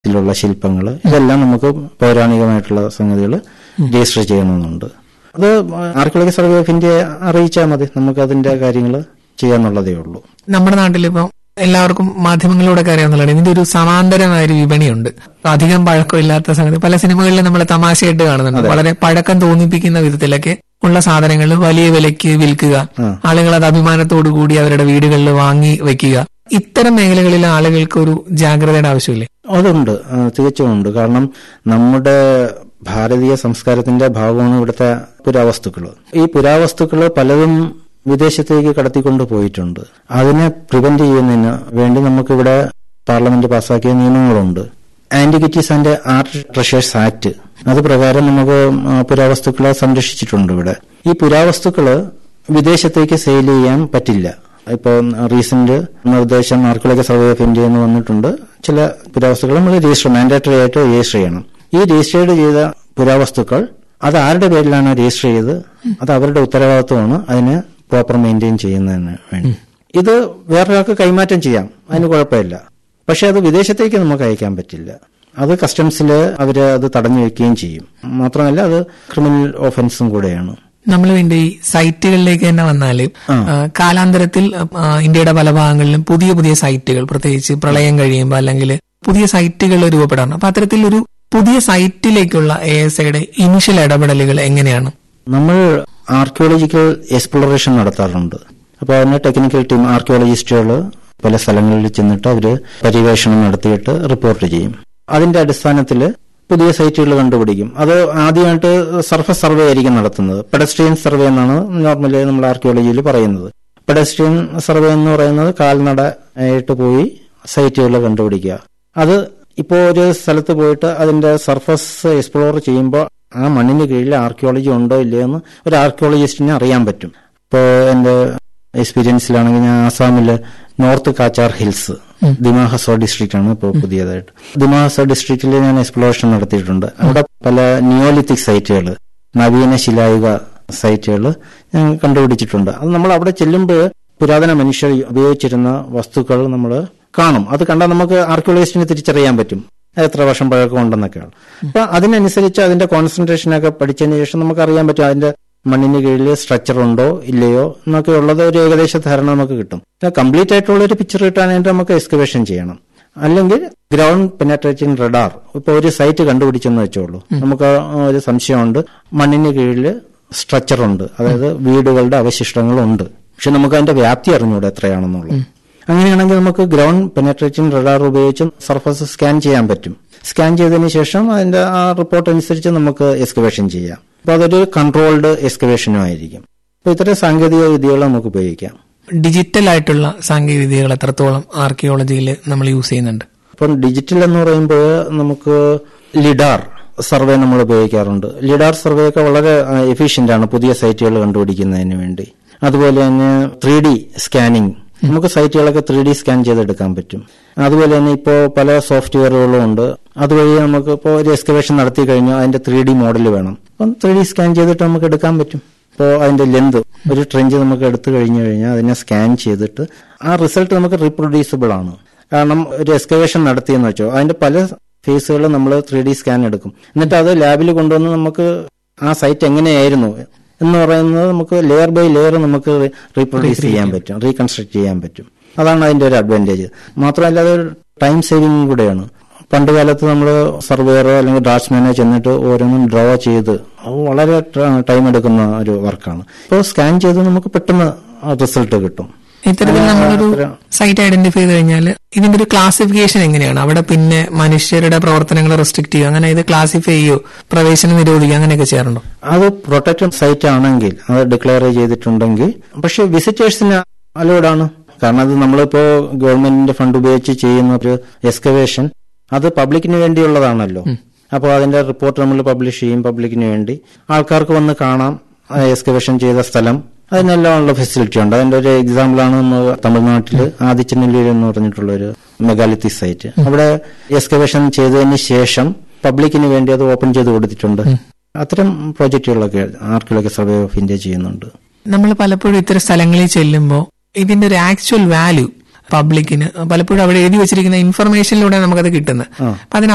ത്തിലുള്ള ശില്പങ്ങൾ ഇതെല്ലാം നമുക്ക് പൗരാണികമായിട്ടുള്ള സംഗതികൾ രജിസ്റ്റർ ചെയ്യണമെന്നുണ്ട് അത് ആർക്കിയോളജി സർവേ ഓഫ് ഇന്ത്യ അറിയിച്ചാൽ മതി നമുക്ക് അതിന്റെ കാര്യങ്ങൾ ചെയ്യാന്നുള്ളതേ ഉള്ളൂ നമ്മുടെ നാട്ടിലിപ്പോ എല്ലാവർക്കും മാധ്യമങ്ങളിലൂടെ അറിയാവുന്നതാണ് ഇതിന്റെ ഒരു സമാന്തരമായ ഒരു വിപണിയുണ്ട് അപ്പൊ അധികം പഴക്കമില്ലാത്ത സംഗതി പല സിനിമകളിലും നമ്മൾ തമാശയായിട്ട് കാണുന്നുണ്ട് വളരെ പഴക്കം തോന്നിപ്പിക്കുന്ന വിധത്തിലൊക്കെ ഉള്ള സാധനങ്ങൾ വലിയ വിലയ്ക്ക് വിൽക്കുക ആളുകൾ അത് അഭിമാനത്തോടു കൂടി അവരുടെ വീടുകളിൽ വാങ്ങി വെക്കുക ഇത്തരം മേഖലകളിൽ ആളുകൾക്ക് ഒരു ജാഗ്രതയുടെ ആവശ്യമില്ലേ അതുണ്ട് ആ, തികച്ചും ഉണ്ട് കാരണം നമ്മുടെ ഭാരതീയ സംസ്കാരത്തിന്റെ ഭാഗമാണ് ഇവിടുത്തെ പുരാവസ്തുക്കൾ ഈ പുരാവസ്തുക്കൾ പലതും വിദേശത്തേക്ക് കടത്തിക്കൊണ്ട് പോയിട്ടുണ്ട് അതിനെ പ്രിവെന്റ് ചെയ്യുന്നതിന് വേണ്ടി നമുക്കിവിടെ പാർലമെന്റ് പാസാക്കിയ നിയമങ്ങളുണ്ട് antiquities and art treasures act അത് പ്രകാരം നമുക്ക് ആ, പുരാവസ്തുക്കളെ സംരക്ഷിച്ചിട്ടുണ്ട് ഇവിടെ ഈ പുരാവസ്തുക്കള് വിദേശത്തേക്ക് സെയിൽ ചെയ്യാൻ പറ്റില്ല ഇപ്പോൾ റീസെന്റ് നിർദ്ദേശം ആർക്കിയോളജി സർവേ ഓഫ് ഇന്ത്യ എന്ന് വന്നിട്ടുണ്ട് ചില പുരാവസ്തുക്കൾ നമ്മൾ രജിസ്റ്റർ മാൻഡേറ്ററി ആയിട്ട് രജിസ്റ്റർ ചെയ്യണം ഈ രജിസ്റ്റേർഡ് ചെയ്ത പുരാവസ്തുക്കൾ അത് ആരുടെ പേരിലാണോ രജിസ്റ്റർ ചെയ്ത് അത് അവരുടെ ഉത്തരവാദിത്വമാണ് അതിനെ പ്രോപ്പർ മെയിൻറ്റെയിൻ ചെയ്യുന്നതിന് വേണ്ടി ഇത് വേറൊരാൾക്ക് കൈമാറ്റം ചെയ്യാം അതിന് കുഴപ്പമില്ല പക്ഷെ അത് വിദേശത്തേക്ക് നമുക്ക് അയക്കാൻ പറ്റില്ല അത് കസ്റ്റംസിൽ അവര് അത് തടഞ്ഞു വെക്കുകയും ചെയ്യും മാത്രമല്ല അത് ക്രിമിനൽ ഓഫൻസും കൂടെയാണ് നമ്മൾ വീണ്ടും ഈ സൈറ്റുകളിലേക്ക് തന്നെ വന്നാൽ കാലാന്തരത്തിൽ ആ, ഇന്ത്യയുടെ പല ഭാഗങ്ങളിലും പുതിയ പുതിയ സൈറ്റുകൾ പ്രത്യേകിച്ച് പ്രളയം കഴിയുമ്പോൾ അല്ലെങ്കിൽ പുതിയ സൈറ്റുകൾ രൂപപ്പെടാറുണ്ട് അപ്പൊ അത്തരത്തിൽ ഒരു പുതിയ സൈറ്റിലേക്കുള്ള എ എസ് ഐയുടെ ഇനിഷ്യൽ ഇടപെടലുകൾ എങ്ങനെയാണ് നമ്മൾ ആർക്കിയോളജിക്കൽ എക്സ്പ്ലോറേഷൻ നടത്താറുണ്ട് അപ്പോൾ അതിന് ടെക്നിക്കൽ ടീം ആർക്കിയോളജിസ്റ്റുകൾ പല സ്ഥലങ്ങളിൽ ചെന്നിട്ട് അവര് പര്യവേഷണം നടത്തിയിട്ട് റിപ്പോർട്ട് ചെയ്യും അതിന്റെ അടിസ്ഥാനത്തിൽ പുതിയ സൈറ്റുകൾ കണ്ടുപിടിക്കും അത് ആദ്യമായിട്ട് സർഫസ് സർവേ ആയിരിക്കും നടത്തുന്നത് പെഡസ്ട്രിയൻ സർവേ എന്നാണ് നോർമലി നമ്മൾ ആർക്കിയോളജിയിൽ പറയുന്നത് പെഡസ്ട്രിയൻ സർവേ എന്ന് പറയുന്നത് കാൽനട ആയിട്ട് പോയി സൈറ്റുകൾ കണ്ടുപിടിക്കുക അത് ഇപ്പോൾ ഒരു സ്ഥലത്ത് പോയിട്ട് അതിന്റെ സർഫസ് എക്സ്പ്ലോർ ചെയ്യുമ്പോൾ ആ മണ്ണിന് കീഴിൽ ആർക്കിയോളജി ഉണ്ടോ ഇല്ലയോ എന്ന് ഒരു ആർക്കിയോളജിസ്റ്റിന് അറിയാൻ പറ്റും ഇപ്പോൾ എന്റെ എക്സ്പീരിയൻസിലാണെങ്കിൽ ഞാൻ ആസാമിലെ North Cachar Hills Dima Hasao district ആണ് ഇപ്പോൾ പുതിയതായിട്ട് ദിമാഹസോ ഡിസ്ട്രിക്റ്റിൽ ഞാൻ എക്സ്പ്ലോറേഷൻ നടത്തിയിട്ടുണ്ട് അവിടെ പല നിയോലിത്തിക് സൈറ്റുകൾ നവീന ശിലായുഗ സൈറ്റുകൾ ഞാൻ കണ്ടുപിടിച്ചിട്ടുണ്ട് അത് നമ്മൾ അവിടെ ചെല്ലുമ്പോൾ പുരാതന മനുഷ്യർ ഉപയോഗിച്ചിരുന്ന വസ്തുക്കൾ നമ്മൾ കാണും അത് കണ്ടാൽ നമുക്ക് ആർക്കിയോളജിസ്റ്റിനെ തിരിച്ചറിയാൻ പറ്റും അത് എത്ര വർഷം പഴക്കം ഉണ്ടെന്നൊക്കെയാണ് അപ്പൊ അതിനനുസരിച്ച് അതിന്റെ കോൺസെൻട്രേഷനൊക്കെ പഠിച്ചതിന് ശേഷം നമുക്ക് അറിയാൻ പറ്റും അതിന്റെ മണ്ണിന് കീഴിൽ സ്ട്രക്ചർ ഉണ്ടോ ഇല്ലയോ എന്നൊക്കെ ഉള്ളത് ഒരു ഏകദേശ ധാരണ നമുക്ക് കിട്ടും കംപ്ലീറ്റ് ആയിട്ടുള്ള ഒരു പിക്ചർ കിട്ടാനായിട്ട് നമുക്ക് എക്സ്കവേഷൻ ചെയ്യണം അല്ലെങ്കിൽ ഗ്രൗണ്ട് പെനട്രേറ്റിംഗ് റഡാർ ഇപ്പൊ ഒരു സൈറ്റ് കണ്ടുപിടിച്ചെന്ന് വെച്ചോളൂ നമുക്ക് ഒരു സംശയമുണ്ട് മണ്ണിന് കീഴിൽ സ്ട്രക്ചർ ഉണ്ട് അതായത് വീടുകളുടെ അവശിഷ്ടങ്ങളുണ്ട് പക്ഷെ നമുക്ക് അതിന്റെ വ്യാപ്തി അറിഞ്ഞൂടെ എത്രയാണെന്നുള്ളത് അങ്ങനെയാണെങ്കിൽ നമുക്ക് ഗ്രൗണ്ട് പെനട്രേറ്റിംഗ് റഡാർ ഉപയോഗിച്ച് സർഫസ് സ്കാൻ ചെയ്യാൻ പറ്റും സ്കാൻ ചെയ്തതിന് ശേഷം അതിന്റെ ആ റിപ്പോർട്ട് അനുസരിച്ച് നമുക്ക് എക്സ്കവേഷൻ ചെയ്യാം അപ്പൊ അതൊരു കൺട്രോൾഡ് എക്സ്കവേഷനും ആയിരിക്കും അപ്പൊ ഇത്തരം സാങ്കേതിക വിദ്യകൾ നമുക്ക് ഉപയോഗിക്കാം ഡിജിറ്റൽ ആയിട്ടുള്ള സാങ്കേതിക വിദ്യകൾ എത്രത്തോളം ആർക്കിയോളജിയിൽ നമ്മൾ യൂസ് ചെയ്യുന്നുണ്ട് ഇപ്പം ഡിജിറ്റൽ എന്ന് പറയുമ്പോൾ നമുക്ക് ലിഡാർ സർവേ നമ്മൾ ഉപയോഗിക്കാറുണ്ട് ലിഡാർ സർവേ ഒക്കെ വളരെ എഫിഷ്യന്റ് ആണ് പുതിയ സൈറ്റുകൾ കണ്ടുപിടിക്കുന്നതിന് വേണ്ടി അതുപോലെ തന്നെ ത്രീ ഡി സ്കാനിങ് നമുക്ക് സൈറ്റുകളൊക്കെ ത്രീ ഡി സ്കാൻ ചെയ്തെടുക്കാൻ പറ്റും അതുപോലെ തന്നെ ഇപ്പോൾ പല സോഫ്റ്റ്വെയറുകളും ഉണ്ട് അതുവഴി നമുക്ക് ഇപ്പോൾ ഒരു എക്സ്കവേഷൻ നടത്തി കഴിഞ്ഞാൽ അതിന്റെ ത്രീ ഡി മോഡൽ വേണം അപ്പം ത്രീ ഡി സ്കാൻ ചെയ്തിട്ട് നമുക്ക് എടുക്കാൻ പറ്റും ഇപ്പോൾ അതിന്റെ ലെന്ത് ഒരു ട്രെഞ്ച് നമുക്ക് എടുത്തു കഴിഞ്ഞു കഴിഞ്ഞാൽ അതിനെ സ്കാൻ ചെയ്തിട്ട് ആ റിസൾട്ട് നമുക്ക് റീപ്രൊഡ്യൂസിബിൾ ആണ് കാരണം ഒരു എക്സ്കവേഷൻ നടത്തിയെന്ന് വെച്ചോ അതിന്റെ പല ഫേസുകൾ നമ്മൾ ത്രീ ഡി സ്കാൻ എടുക്കും എന്നിട്ട് അത് ലാബിൽ കൊണ്ടുവന്ന് നമുക്ക് ആ സൈറ്റ് എങ്ങനെയായിരുന്നു എന്ന് പറയുന്നത് നമുക്ക് ലെയർ ബൈ ലെയർ നമുക്ക് റീപ്രൊഡ്യൂസ് ചെയ്യാൻ പറ്റും റീകൺസ്ട്രക്ട് ചെയ്യാൻ പറ്റും അതാണ് അതിന്റെ ഒരു അഡ്വാൻറ്റേജ് മാത്രമല്ല അത് ടൈം സേവിംഗ് കൂടെയാണ് പണ്ട് കാലത്ത് നമ്മൾ സർവേയറോ അല്ലെങ്കിൽ ഡ്രാഫ്റ്റ്സ്മാനോ ചെന്നിട്ട് ഓരോന്നും ഡ്രോ ചെയ്ത് അത് വളരെ ടൈം എടുക്കുന്ന ഒരു വർക്കാണ് ഇപ്പോൾ സ്കാൻ ചെയ്ത് നമുക്ക് പെട്ടെന്ന് റിസൾട്ട് കിട്ടും ഇത്തരത്തിൽ നമ്മളൊരു സൈറ്റ് ഐഡന്റിഫൈ ചെയ്ത് കഴിഞ്ഞാൽ ഇതിന്റെ ഒരു ക്ലാസിഫിക്കേഷൻ എങ്ങനെയാണ് അവിടെ പിന്നെ മനുഷ്യരുടെ പ്രവർത്തനങ്ങൾ റെസ്ട്രിക്ട് ചെയ്യുക അങ്ങനെ ഇത് ക്ലാസിഫൈ ചെയ്യോ പ്രവേശനം നിരോധിക്കുക അങ്ങനെയൊക്കെ ചെയ്യാറുണ്ടോ അത് പ്രൊട്ടക്റ്റഡ് സൈറ്റ് ആണെങ്കിൽ അത് ഡിക്ലെയർ ചെയ്തിട്ടുണ്ടെങ്കിൽ പക്ഷെ വിസിറ്റേഴ്സിന് അലോഡ് ആണ് കാരണം അത് നമ്മളിപ്പോ ഗവൺമെന്റിന്റെ ഫണ്ട് ഉപയോഗിച്ച് ചെയ്യുന്ന ഒരു എക്സ്കവേഷൻ അത് പബ്ലിക്കിന് വേണ്ടിയുള്ളതാണല്ലോ അപ്പോൾ അതിന്റെ റിപ്പോർട്ട് നമ്മൾ പബ്ലിഷ് ചെയ്യും പബ്ലിക്കിന് വേണ്ടി ആൾക്കാർക്ക് വന്ന് കാണാം എക്സ്കവേഷൻ ചെയ്ത സ്ഥലം അതിനെല്ലാം ഉള്ള ഫെസിലിറ്റി ഉണ്ട് അതിന്റെ ഒരു എക്സാമ്പിൾ ആണ് ഇന്ന് തമിഴ്നാട്ടിൽ ആദിച്ചനെല്ലൂർ എന്ന് പറഞ്ഞിട്ടുള്ള ഒരു മെഗാലിത്തി സൈറ്റ് അവിടെ എക്സ്കവേഷൻ ചെയ്തതിന് ശേഷം പബ്ലിക്കിന് വേണ്ടി അത് ഓപ്പൺ ചെയ്ത് കൊടുത്തിട്ടുണ്ട് അത്തരം പ്രോജക്റ്റുകളൊക്കെ ആർക്കിയോളജി സർവേ ഓഫ് ഇന്ത്യ ചെയ്യുന്നുണ്ട് നമ്മൾ പലപ്പോഴും ഇത്തരം സ്ഥലങ്ങളിൽ ചെല്ലുമ്പോൾ ഇതിന്റെ ഒരു ആക്ച്വൽ വാല്യൂ പബ്ലിക്കിന് പലപ്പോഴും അവിടെ എഴുതി വെച്ചിരിക്കുന്ന ഇൻഫർമേഷനിലൂടെ നമുക്കത് കിട്ടുന്നത് അപ്പൊ അതിന്